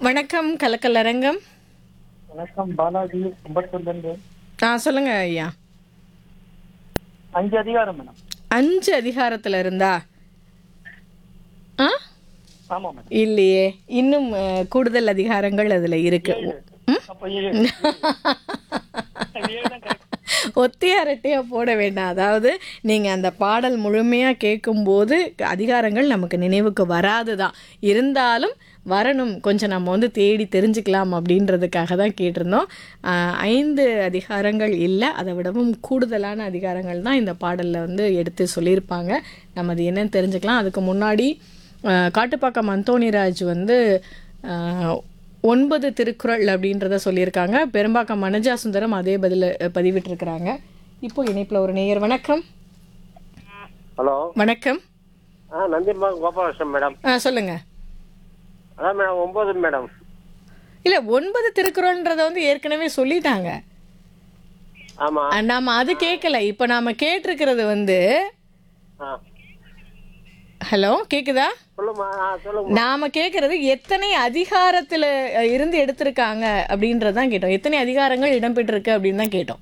வணக்கம் கலக்கலரங்கம் வணக்கம் பாலாஜி கும்பத்தூர்லேருந்து ஆ சொல்லுங்க ஐயா அஞ்சு அதிகாரம் மேடம் அஞ்சு அதிகாரத்துல இருந்தா ஆ ஆமா மேடம் இல்லையே இன்னும் அஹ், கூடுதல் அதிகாரங்கள் அதுல இருக்கு ம்? அப்போ ஏழு ஏழு தான் correct. ஒத்தையாரட்டையா போட வேண்டாம் அதாவது நீங்க அந்த பாடல் முழுமையா கேட்கும்போது அதிகாரங்கள் நமக்கு நினைவுக்கு வராது தான் இருந்தாலும் வரணும் கொஞ்சம் நம்ம வந்து தேடி தெரிஞ்சுக்கலாம் அப்படின்றதுக்காக தான் கேட்டிருந்தோம் ஆஹ், ஐந்து அதிகாரங்கள் இல்லை அதை விடவும் கூடுதலான அதிகாரங்கள் தான் இந்த பாடலில் வந்து எடுத்து சொல்லியிருப்பாங்க நம்ம அது என்னன்னு தெரிஞ்சுக்கலாம் அதுக்கு முன்னாடி ஆஹ், காட்டுப்பாக்கம் அந்தோணிராஜ் வந்து ஆஹ், ஒன்பது திருக்குறள் அப்படின்றத சொல்லியிருக்காங்க பெரும்பாக்கம் மனஜா சுந்தரம் அதே பதில பதிவிட்டிருக்கிறாங்க இப்போ இணைப்பில் ஒரு நேயர் வணக்கம் ஹலோ வணக்கம் ஆ நந்திம்மா கோபாலகிருஷ்ணன் மேடம் ஆ சொல்லுங்க அதான் மேடம் ஒம்பது மேடம் இல்லை ஒன்பது திருக்குறள்ன்றத வந்து ஏற்கனவே சொல்லிட்டாங்க ஆமாம் ஆ, நாம அது கேட்கல இப்போ நாம கேட்டிருக்கிறது வந்து ஆ ஹலோ கேக்குதா சொல்லுமா ஆ சொல்லுங்க நாம கேட்கறது எத்தனை அதிகாரத்துல அஹ், இருந்து எடுத்திருக்காங்க அப்படின்றதான் கேட்டோம் எத்தனை அதிகாரங்கள் இடம்பெற்றிருக்கு அப்படின்னு தான் கேட்டோம்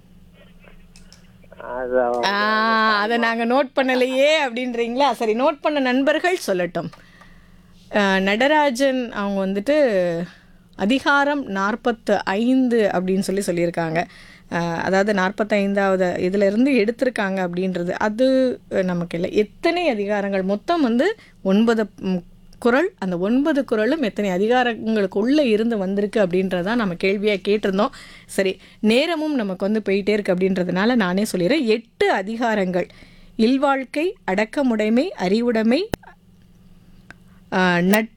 அது ஆ அதை நாங்கள் நோட் பண்ணலையே அப்படின்றீங்களா சரி நோட் பண்ண நண்பர்கள் சொல்லட்டும் ஆ, நடராஜன் அவங்க வந்துட்டு அதிகாரம் நாற்பத்து ஐந்து அப்படின்னு சொல்லி சொல்லியிருக்காங்க ஆ, அதாவது நாற்பத்தைந்தாவது இதிலிருந்து எடுத்திருக்காங்க அப்படின்றது அது அஹ், நமக்கு இல்லை எத்தனை அதிகாரங்கள் மொத்தம் வந்து ஒன்பது ம், குறள் அந்த ஒன்பது குறளும் எத்தனை அதிகாரங்களுக்குள்ளே இருந்து வந்திருக்கு அப்படின்றதான் நம்ம கேள்வியாக கேட்டிருந்தோம் சரி நேரமும் நமக்கு வந்து போயிட்டே இருக்கு அப்படின்றதுனால நானே சொல்லிடுறேன் எட்டு அதிகாரங்கள் இல்வாழ்க்கை அடக்கமுடைமை அறிவுடைமை ஆஹ், நட்பு